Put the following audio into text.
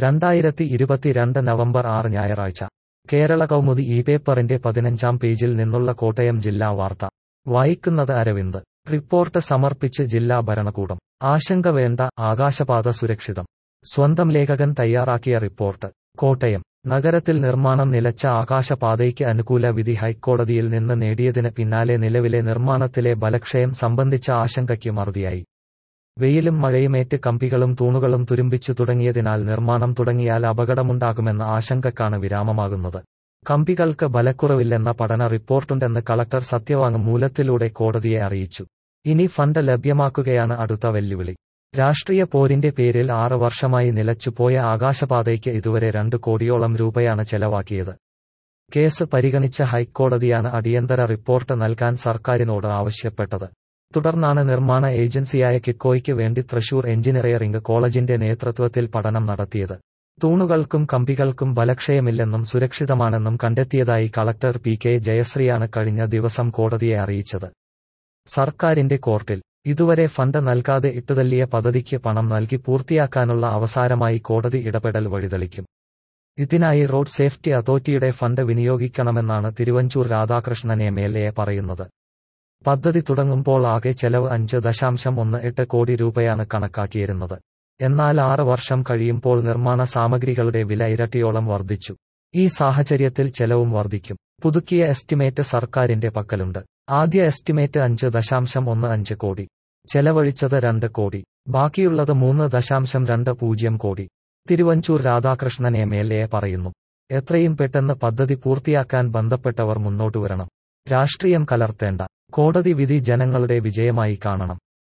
രണ്ടായിരത്തി ഇരുപത്തിരണ്ട് നവംബർ ആറ് ഞായറാഴ്ച കേരള കൗമുദി ഈ പേപ്പറിന്റെ പതിനഞ്ചാം പേജിൽ നിന്നുള്ള കോട്ടയം ജില്ലാ വാർത്ത വായിക്കുന്നത് അരവിന്ദ് റിപ്പോർട്ട് സമർപ്പിച്ച് ജില്ലാ ഭരണകൂടം ആശങ്ക വേണ്ട ആകാശപാത സുരക്ഷിതം സ്വന്തം ലേഖകൻ തയ്യാറാക്കിയ റിപ്പോർട്ട് കോട്ടയം നഗരത്തിൽ നിർമ്മാണം നിലച്ച ആകാശപാതയ്ക്ക് അനുകൂല വിധി ഹൈക്കോടതിയിൽ നിന്ന് നേടിയതിന് പിന്നാലെ നിലവിലെ നിർമ്മാണത്തിലെ ബലക്ഷയം സംബന്ധിച്ച ആശങ്കയ്ക്ക് മറുതിയായി വെയിലും മഴയുമേറ്റ് കമ്പികളും തൂണുകളും തുരുമ്പിച്ചു തുടങ്ങിയതിനാൽ നിർമ്മാണം തുടങ്ങിയാൽ അപകടമുണ്ടാകുമെന്ന ആശങ്കക്കാണ് വിരാമമാകുന്നത് കമ്പികൾക്ക് ബലക്കുറവില്ലെന്ന പഠന റിപ്പോർട്ടുണ്ടെന്ന് കളക്ടർ സത്യവാങ്മൂലത്തിലൂടെ കോടതിയെ അറിയിച്ചു ഇനി ഫണ്ട് ലഭ്യമാക്കുകയാണ് അടുത്ത വെല്ലുവിളി രാഷ്ട്രീയ പോരിന്റെ പേരിൽ ആറ് വർഷമായി നിലച്ചുപോയ ആകാശപാതയ്ക്ക് ഇതുവരെ രണ്ട് കോടിയോളം രൂപയാണ് ചെലവാക്കിയത് കേസ് പരിഗണിച്ച ഹൈക്കോടതിയാണ് അടിയന്തര റിപ്പോർട്ട് നൽകാൻ സർക്കാരിനോട് ആവശ്യപ്പെട്ടത് തുടർന്നാണ് നിർമ്മാണ ഏജൻസിയായ കിക്കോയ്ക്ക് വേണ്ടി തൃശൂർ എഞ്ചിനീയറിംഗ് കോളേജിന്റെ നേതൃത്വത്തിൽ പഠനം നടത്തിയത് തൂണുകൾക്കും കമ്പികൾക്കും ബലക്ഷയമില്ലെന്നും സുരക്ഷിതമാണെന്നും കണ്ടെത്തിയതായി കളക്ടർ പി കെ ജയശ്രീയാണ് കഴിഞ്ഞ ദിവസം കോടതിയെ അറിയിച്ചത് സർക്കാരിന്റെ കോർട്ടിൽ ഇതുവരെ ഫണ്ട് നൽകാതെ ഇട്ടുതള്ളിയ പദ്ധതിക്ക് പണം നൽകി പൂർത്തിയാക്കാനുള്ള അവസാനമായി കോടതി ഇടപെടൽ വഴിതെളിക്കും ഇതിനായി റോഡ് സേഫ്റ്റി അതോറിറ്റിയുടെ ഫണ്ട് വിനിയോഗിക്കണമെന്നാണ് Thiruvanchoor Radhakrishnan M L A പറയുന്നത് പദ്ധതി തുടങ്ങുമ്പോൾ ആകെ ചെലവ് അഞ്ച് ദശാംശം ഒന്ന് എട്ട് കോടി രൂപയാണ് കണക്കാക്കിയിരുന്നത് എന്നാൽ ആറ് വർഷം കഴിയുമ്പോൾ നിർമ്മാണ സാമഗ്രികളുടെ വില ഇരട്ടിയോളം വർദ്ധിച്ചു ഈ സാഹചര്യത്തിൽ ചെലവും വർദ്ധിക്കും പുതുക്കിയ എസ്റ്റിമേറ്റ് സർക്കാരിന്റെ പക്കലുണ്ട് ആദ്യ എസ്റ്റിമേറ്റ് അഞ്ച് ദശാംശം ഒന്ന് അഞ്ച് കോടി ചെലവഴിച്ചത് രണ്ട് കോടി ബാക്കിയുള്ളത് മൂന്ന് ദശാംശം രണ്ട് പൂജ്യം കോടി Thiruvanchoor Radhakrishnan M L A പറയുന്നു എത്രയും പെട്ടെന്ന് പദ്ധതി പൂർത്തിയാക്കാൻ ബന്ധപ്പെട്ടവർ മുന്നോട്ടുവരണം രാഷ്ട്രീയം കലർത്തേണ്ട കോടതി വിധി ജനങ്ങളുടെ വിജയമായി കാണണം